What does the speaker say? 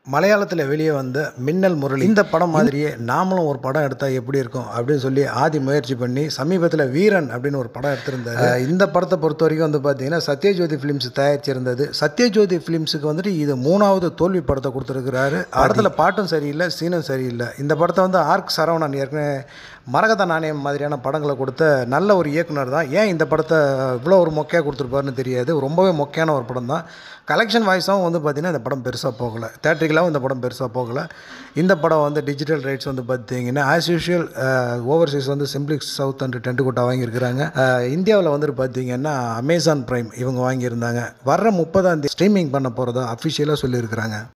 மலையாளத்தில் வெளியே வந்த மின்னல் முரளி இந்த படம் மாதிரியே நாமளும் ஒரு படம் எடுத்தால் எப்படி இருக்கும் அப்படின்னு சொல்லி ஆதி முயற்சி பண்ணி சமீபத்தில் வீரன் அப்படின்னு ஒரு படம் எடுத்திருந்தாரு அஹ் இந்த படத்தை பொறுத்த வரைக்கும் வந்து பார்த்தீங்கன்னா சத்யஜோதி ஃபிலிம்ஸ் தயாரிச்சிருந்தது சத்யஜோதி ஃபிலிம்ஸுக்கு வந்துட்டு இது மூணாவது தோல்வி படத்தை கொடுத்துருக்கிறாரு படத்தில் பாட்டும் சரியில்லை சீனும் சரியில்லை இந்த படத்தை வந்து ஆர்க் சரவணன் ஏற்கனவே மரகத நாணயம் மாதிரியான படங்களை கொடுத்த நல்ல ஒரு இயக்குனர் தான் ஏன் இந்த படத்தை இவ்வளோ ஒரு மொக்கையாக கொடுத்துருப்பாருன்னு தெரியாது ரொம்பவே மொக்கையான ஒரு படம் தான் கலெக்ஷன் வாய்ஸும் வந்து பார்த்திங்கன்னா இந்த படம் பெருசாக போகலை தேட்ரிக்கலாகவும் இந்த படம் பெருசாக போகலை இந்த படம் வந்து டிஜிட்டல் ரைட்ஸ் வந்து பார்த்தீங்கன்னா ஆஸ் யூஷுவல் ஓவர்சீஸ் வந்து சிம்பிளிக்ஸ் சவுத் அண்ட் டென்ட் கோட்டா வாங்கியிருக்கிறாங்க இந்தியாவில் வந்துட்டு பார்த்தீங்கன்னா அமேசான் ப்ரைம் இவங்க வாங்கியிருந்தாங்க வர்ற முப்பதாம் தேதி ஸ்ட்ரீமிங் பண்ண போகிறதா அஃபிஷியலாக சொல்லியிருக்கிறாங்க